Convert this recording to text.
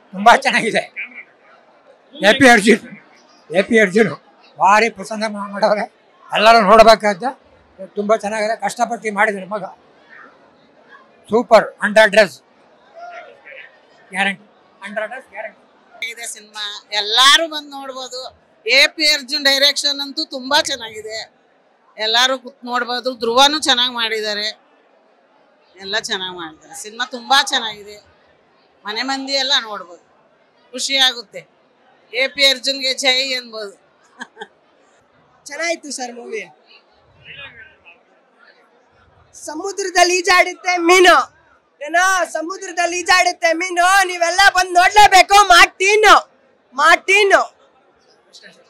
ತುಂಬ ಚೆನ್ನಾಗಿದೆ A P Arjun A P Arjun ಭಾರಿ ಪ್ರಸಂಗ ಮಾ- ಮಾಡವ್ರೆ ಎಲ್ಲರೂ ನೋಡಬೇಕಾದ ತುಂಬ ಚೆನ್ನಾಗಿದೆ ಕಷ್ಟಪಟ್ಟು ಮಾಡಿದ್ದಾರೆ ಮಗ super under dress guarantee under dress guarantee ಇದೆ ಸಿನಿಮಾ ಎಲ್ಲಾರು ಬಂದು ನೋಡ್ಬೋದು ಎ ಪಿ ಅರ್ಜುನ್ ಡೈರೆಕ್ಷನ್ ಅಂತೂ ತುಂಬಾ ಚೆನ್ನಾಗಿದೆ ಎಲ್ಲಾರು ಕೂತ್ ನೋಡ್ಬೋದು ಧ್ರುವನು ಚೆನ್ನಾಗಿ ಮಾಡಿದ್ದಾರೆ ಎಲ್ಲ ಚೆನ್ನಾಗಿ ಮಾಡಿದ್ದಾರೆ ಸಿನಿಮಾ ತುಂಬಾ ಚೆನ್ನಾಗಿದೆ ಮನೆ ಮಂದಿ ಎಲ್ಲ ನೋಡ್ಬೋದು ಖುಷಿ ಆಗುತ್ತೆ ಎ ಪಿ ಅರ್ಜುನ್ಗೆ ಜೈ ಅನ್ಬೋದು ಚೆನ್ನಾಗಿತ್ತು ಸರ್ ಮೂವಿ ಸಮುದ್ರದಲ್ಲಿ ಈಜಾಡುತ್ತೆ ಮೀನು ಏನೋ ಸಮುದ್ರದಲ್ಲಿ ಈಜಾಡುತ್ತೆ ಮೀನು ನೀವೆಲ್ಲ ಬಂದು ನೋಡ್ಲೇಬೇಕು ಮಾಟೀನು ಮಾಟೀನು